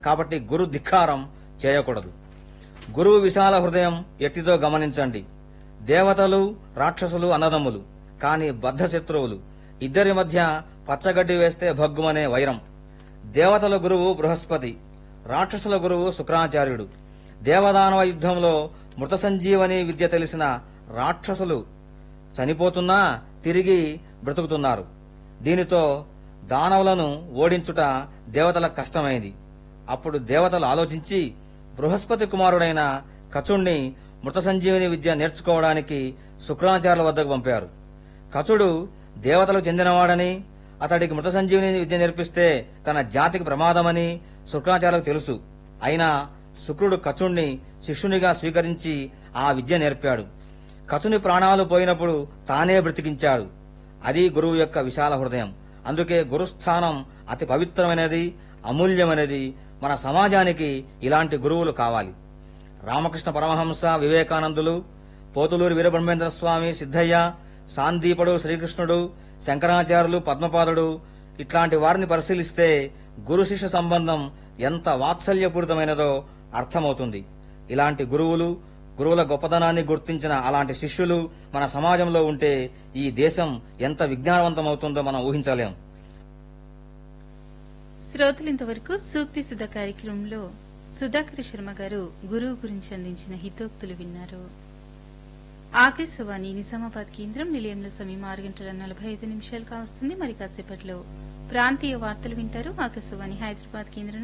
కాబట్టి గురు ధిక్కారం చేయకూడదు గురువు విశాల హృదయం ఎత్తితో గమనించండి దేవతలు రాక్షసులు అన్నదమ్ములు కాని బద్ధ శత్రువులు ఇద్దరి మధ్య పచ్చగడ్డి వేస్తే భగ్గుమనే వైరం దేవతల గురువు బృహస్పతి రాక్షసుల గురువు శుక్రాచార్యుడు దేవదానవ యుద్ధంలో మృత సంజీవని విద్య తెలిసిన రాక్షసులు చనిపోతున్నా తిరిగి బ్రతుకుతున్నారు దీనితో దానవులను ఓడించుట దేవతలకు కష్టమైంది అప్పుడు దేవతలు ఆలోచించి బృహస్పతి కుమారుడైన కచుణ్ణి మృత సంజీవిని విద్య నేర్చుకోవడానికి శుక్రాచార్యుల వద్దకు పంపారు కచుడు దేవతలకు చెందినవాడని అతడికి మృత సంజీవిని విద్య నేర్పిస్తే తన జాతికి ప్రమాదమని శుక్రాచార్యులకు తెలుసు అయినా శుక్రుడు కచుణ్ణి శిష్యునిగా స్వీకరించి ఆ విద్య నేర్పాడు కచుని ప్రాణాలు పోయినప్పుడు తానే బ్రతికించాడు అది గురువు యొక్క విశాల హృదయం అందుకే గురుస్థానం అతి పవిత్రమైనది అమూల్యమైనది మన సమాజానికి ఇలాంటి గురువులు కావాలి రామకృష్ణ పరమహంస వివేకానందులు పోతులూరి వీరబ్రహ్మేంద్ర స్వామి సిద్ధయ్య సాందీపుడు శ్రీకృష్ణుడు శంకరాచార్యులు పద్మపాదుడు ఇట్లాంటి వారిని పరిశీలిస్తే గురు శిష్య సంబంధం ఎంత వాత్సల్యపూరితమైనదో అర్థమవుతుంది ఇలాంటి గురువులు గురువుల గొప్పదనాన్ని గుర్తించిన అలాంటి శిష్యులు మన సమాజంలో ఉంటే ఈ దేశం ఎంత విజ్ఞానవంతమవుతుందో మనం ఊహించలేం శ్రోతలు ఇంతవరకు సూక్తి సుధా కార్యక్రమంలో సుధాకర్ శర్మ గారు గురువు గురించి అందించిన హితోక్తులు విన్నారు ఆకాశవాణి నిజామాబాద్ కేంద్రం నిలయంలో సమయం ఆరు గంటల నలభై ఐదు నిమిషాలు కావస్తుంది మరి కాసేపట్లో ప్రాంతీయ వార్తలు వింటారు ఆకాశవాణి హైదరాబాద్ కేంద్రం